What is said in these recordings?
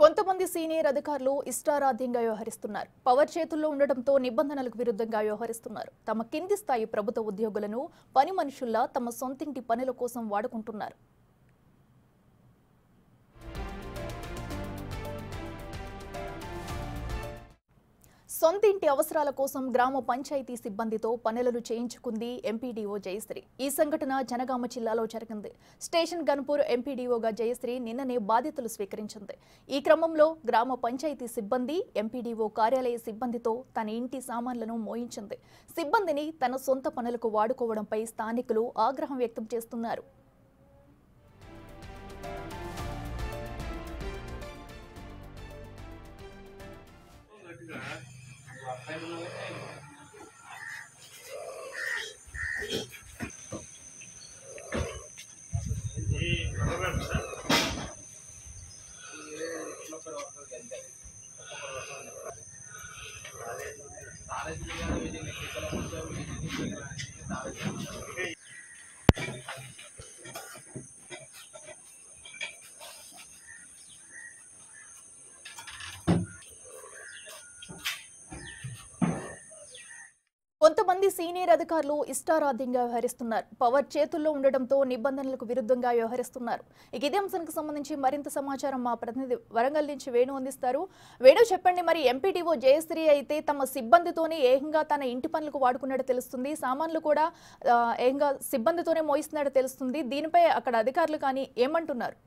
కొంతమంది సీనియర్ అధికారులు ఇష్టారాధ్యంగా వ్యవహరిస్తున్నారు పవర్ చేతుల్లో ఉండటంతో నిబంధనలకు విరుద్ధంగా వ్యవహరిస్తున్నారు తమ కింది స్థాయి ప్రభుత్వ ఉద్యోగులను పని మనుషుల్లా తమ సొంతింటి పనుల కోసం వాడుకుంటున్నారు సొంతింటి అవసరాల కోసం గ్రామ పంచాయతీ సిబ్బందితో పనులను చేయించుకుంది ఎంపీడీఓ జయశ్రీ ఈ సంఘటన జనగామ జిల్లాలో జరిగింది స్టేషన్ గన్పూర్ ఎంపీడీఓగా జయశ్రీ నిన్ననే బాధ్యతలు స్వీకరించింది ఈ క్రమంలో గ్రామ పంచాయతీ సిబ్బంది ఎంపీడీఓ కార్యాలయ సిబ్బందితో తన ఇంటి సామాన్లను మోయించింది సిబ్బందిని తన సొంత పనులకు వాడుకోవడంపై స్థానికులు ఆగ్రహం వ్యక్తం చేస్తున్నారు కొంతమంది సీనియర్ అధికారులు ఇష్టారాధ్యంగా వ్యవహరిస్తున్నారు పవర్ చేతుల్లో ఉండటంతో నిబంధనలకు విరుద్ధంగా వ్యవహరిస్తున్నారు ఇక ఇదే అంశానికి సంబంధించి మరింత సమాచారం మా ప్రతినిధి వరంగల్ నుంచి వేణు అందిస్తారు వేణు చెప్పండి మరి ఎంపీడీఓ జయశ్రీ అయితే తమ సిబ్బందితోనే ఏకంగా తన ఇంటి పనులకు వాడుకున్నట్టు తెలుస్తుంది సామాన్లు కూడా ఆ, ఏకంగా సిబ్బందితోనే మోయిస్తున్నట్టు తెలుస్తుంది దీనిపై అక్కడ అధికారులు కానీ ఏమంటున్నారు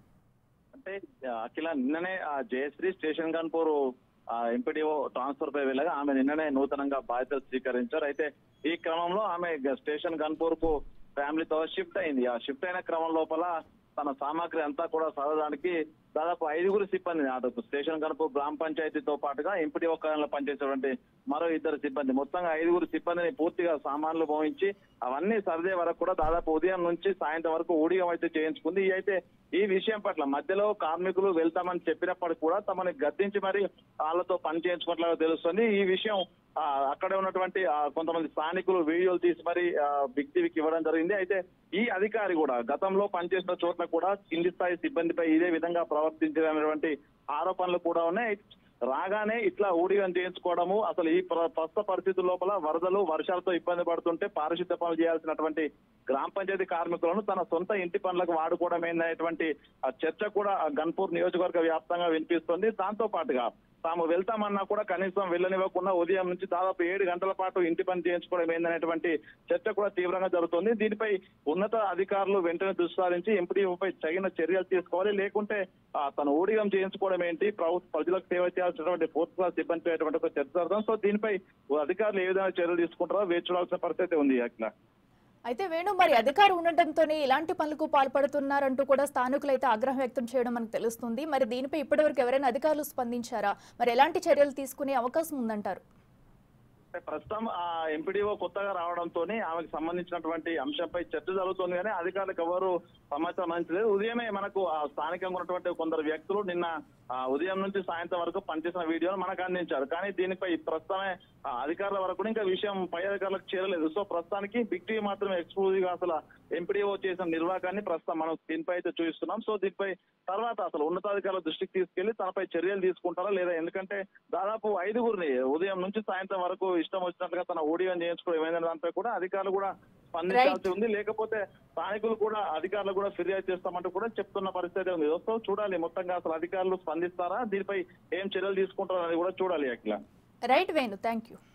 అంటే ఆ, అఖిల నిన్ననే ఆ Jayashree station Kanpur MPDO transfer పై వెళ్ళగా ఆమె నిన్ననే నూతనంగా బాధ్యతలు స్వీకరించారు అయితే ఈ క్రమంలో ఆమె గ- స్టేషన్ కాన్పూర్ కు ఫ్యామిలీతో షిఫ్ట్ అయింది ఆ షిఫ్ట్ అయిన క్రమం లోపల తన సామాగ్రి అంతా కూడా చదవడానికి దాదాపు ఐదుగురు సిబ్బంది అటు స్టేషన్ కనుపూర్ గ్రామ పంచాయతీతో పాటుగా ఎంపీడీఓ కార్యాలయంలో పనిచేసేటువంటి మరో ఇద్దరు సిబ్బంది మొత్తంగా ఐదుగురు సిబ్బందిని పూర్తిగా సామాన్లు మోయించి అవన్నీ సర్దే వరకు కూడా దాదాపు ఉదయం నుంచి సాయంత్రం వరకు ఊడిగం అయితే చేయించుకుంది ఈ అయితే ఈ విషయం పట్ల మధ్యలో కార్మికులు వెళ్తామని చెప్పినప్పటికీ కూడా తమని గద్దించి మరి వాళ్ళతో పని చేయించుకున్నట్లుగా తెలుస్తుంది ఈ విషయం ఆ, అక్కడే ఉన్నటువంటి ఆ, కొంతమంది స్థానికులు వీడియోలు తీసి మరి ఆ, బిగ్ టీవీకి ఇవ్వడం జరిగింది అయితే ఈ అధికారి కూడా గతంలో పనిచేసిన చోట్ల కూడా కింది స్థాయి సిబ్బందిపై ఇదే విధంగా ప్రవర్తించినటువంటి ఆరోపణలు కూడా ఉన్నాయి రాగానే ఇట్లా ఊడిగం చేయించుకోవడము అసలు ఈ ప్ర- ప్రస్తుత పరిస్థితుల లోపల వరదలు వర్షాలతో ఇబ్బంది పడుతుంటే పారిశుద్ధ్య పనులు చేయాల్సినటువంటి గ్రామ పంచాయతీ కార్మికులను తన సొంత ఇంటి పనులకు వాడుకోవడం ఏందనేటువంటి ఆ చర్చ కూడా ఆ గన్పూర్ నియోజకవర్గ వ్యాప్తంగా వినిపిస్తుంది దాంతో పాటుగా తాము వెళ్తామన్నా కూడా కనీసం వెళ్ళనివ్వకుండా ఉదయం నుంచి దాదాపు ఏడు గంటల పాటు ఇంటి పని చేయించుకోవడం ఏందనేటువంటి చర్చ కూడా తీవ్రంగా జరుగుతుంది దీనిపై ఉన్నత అధికారులు వెంటనే దృష్టి సారించి ఎంపీడీఓపై తగిన చర్యలు తీసుకోవాలి లేకుంటే ఆ, తన ఊడిగం చేయించుకోవడం ఏంటి ప్రభుత్వ ప్రజలకు సేవ చేయాల్సినటువంటి ఫోర్త్ క్లాస్ సిబ్బంది అటువంటి ఒక చర్చ జరుగుతుంది సో దీనిపై అధికారులు ఏ విధంగా చర్యలు తీసుకుంటారో వేచి చూడాల్సిన పరిస్థితి ఉంది అట్లా అయితే వేణు మరి అధికారి ఉండటంతోనే ఇలాంటి పనులకు పాల్పడుతున్నారంటూ కూడా స్థానికులు అయితే ఆగ్రహం వ్యక్తం చేయడం మనకు తెలుస్తుంది మరి దీనిపై ఇప్పటివరకు ఎవరైనా అధికారులు స్పందించారా మరి ఎలాంటి చర్యలు తీసుకునే అవకాశం ఉందంటారు అంటే ప్రస్తుతం ఆ ఎంపీడీఓ కొత్తగా రావడంతో ఆమెకు సంబంధించినటువంటి అంశంపై చర్చ జరుగుతుంది కానీ అధికారులకు ఎవరు సమాచారం అందించలేదు ఉదయమే మనకు ఆ స్థానికంగా ఉన్నటువంటి కొందరు వ్యక్తులు నిన్న ఆ ఉదయం నుంచి సాయంత్రం వరకు పనిచేసిన వీడియోను మనకు అందించారు కానీ దీనిపై ప్రస్తుతమే ఆ అధికారుల వరకు కూడా ఇంకా విషయం పై అధికారులకు చేరలేదు సో ప్రస్తుతానికి బిగ్ టీవీ మాత్రమే ఎక్స్క్లూజివ్ గా అసలు ఎంపీడీఓ చేసిన నిర్వాహాన్ని ప్రస్తుతం మనం దీనిపై అయితే చూపిస్తున్నాం సో దీనిపై తర్వాత అసలు ఉన్నతాధికారుల దృష్టికి తీసుకెళ్లి తనపై చర్యలు తీసుకుంటారా లేదా ఎందుకంటే దాదాపు ఐదుగురిని ఉదయం నుంచి సాయంత్రం వరకు ఇష్టం వచ్చినట్లుగా తన ఓడియం చేయించుకోవడం ఏమైందనే దానిపై కూడా అధికారులు కూడా స్పందించాల్సి ఉంది లేకపోతే స్థానికులు కూడా అధికారులు కూడా ఫిర్యాదు చేస్తామంటూ కూడా చెప్తున్న పరిస్థితి ఉంది సో చూడాలి మొత్తంగా అసలు అధికారులు స్పందిస్తారా దీనిపై ఏం చర్యలు తీసుకుంటారా అనేది కూడా చూడాలి అట్లా రైట్ వేణు థ్యాంక్ యూ